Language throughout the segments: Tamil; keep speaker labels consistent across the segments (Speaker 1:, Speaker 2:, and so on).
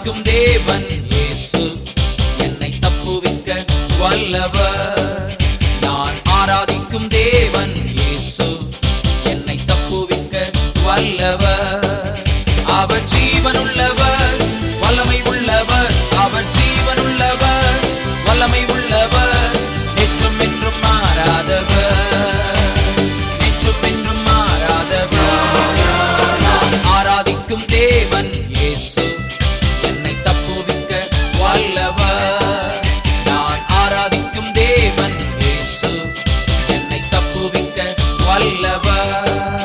Speaker 1: ஆராதிக்கும் தேவன் இயேசு என்னை தப்புவிக்க வல்லவர் நான் ஆராதிக்கும் தேவன் இயேசு என்னை தப்புவிக்க வல்லவர் அவர் ஜீவனுள்ளவர் வல்லமை உள்ளவர் அவர் ஜீவனுள்ளவர் வல்லமை உள்ளவர் நேற்றும் என்றும் மாறாதவர் நேற்றும் என்றும் மாறாதவர் ஆராதிக்கும் தேவன் இயேசு என்னை தப்புவிக்க வல்லவர் நான் ஆராதிக்கும் தேவன் இயேசு என்னை தப்புவிக்க வல்லவர்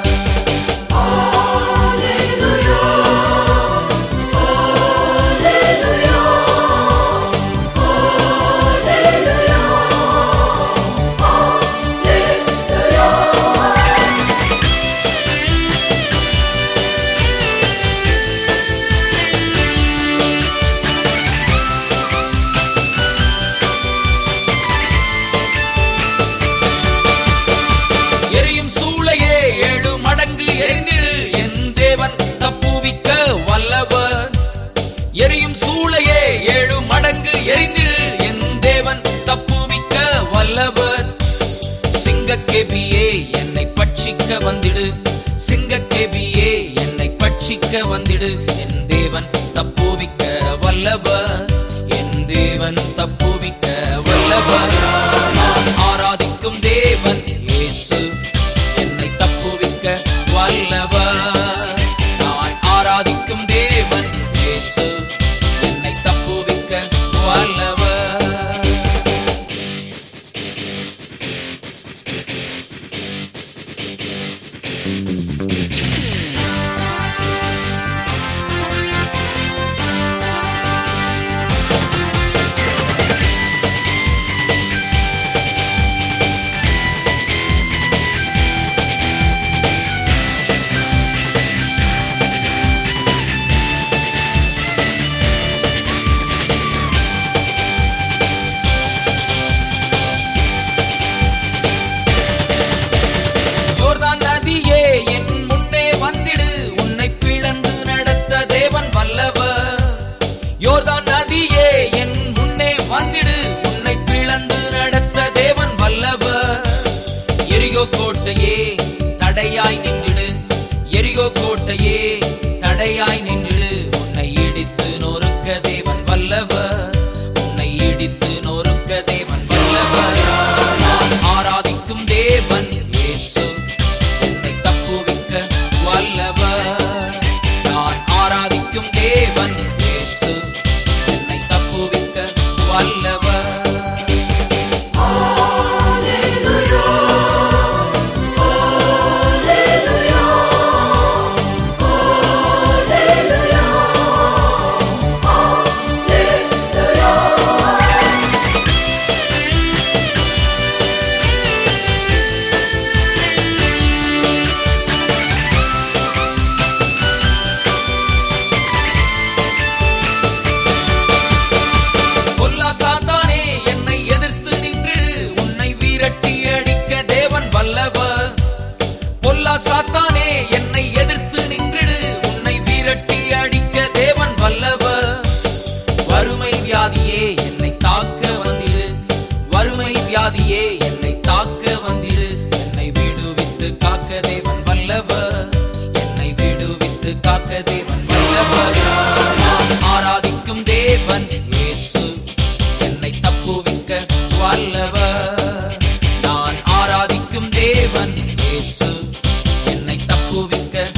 Speaker 1: எரியும் சூளையே ஏழு மடங்கு எரிந்திரு என் தேவன் தப்புவிக்க வல்லவர் எரியும் சூளையே ஏழு மடங்கு எரிந்திரு என் தேவன் தப்புவிக்க வல்லவர் சிங்கக்கேபியே என்னை பட்சிக்க வந்திடு சிங்கக்கேபியே என்னை பட்சிக்க வந்திடு என் தேவன் தப்புவிக்க வல்லவர் என் தேவன் தப்புவிக்க வல்லவர் நான் ஆராதிக்கும் தேவன் இயேசு என்னை தப்புவிக்க வல்லவர் நான் ஆராதிக்கும் தேவன் இயேசு என்னை தப்புவிக்க வல்லவர் யோர்தான் நதியே என் முன்னே வந்திடு உன்னை பிளந்து நடத்த தேவன் வல்லவர் யோர்தான் நதியே என் முன்னே வந்திடு உன்னை பிளந்து நடத்த தேவன் வல்லவர் எரிகோ கோட்டையே தடையாய் நின்றிடு எரிகோ கோட்டையே தடையாய் நின்றிடு உன்னை இடித்து நொறுக்க தேவன் வல்லவர் உன்னை இடித்து நொறுக்க தேவன் வல்லவர் நான் ஆராதிக்கும் தேவன் இயேசு என்னை தப்புவிக்க வல்லவர் நான் ஆராதிக்கும் தேவன் இயேசு என்னை தப்புவிக்க வல்லவர் பொல்லா சாத்தானே என்னை எதிர்த்து நின்று உன்னை விரட்டி அடிக்க தேவன் வல்லவர் பொல்லா சாத்தானே என்னை எதிர்த்து நின்று உன்னை விரட்டி அடிக்க தேவன் வல்லவர் வறுமை வியாதியே என்னை தாக்க வந்திடு வறுமை வியாதியே என்னை தாக்க வந்திடு என்னை விடுவித்து காக்க தேவன் வல்லவர் என்னை விடுவித்து காக்க தேவன் வல்லவர் நான் ஆராதிக்கும் தேவன் இயேசு என்னை தப்புவிக்க வல்லவர் நான் ஆராதிக்கும் தேவன் இயேசு என்னை தப்புவிக்க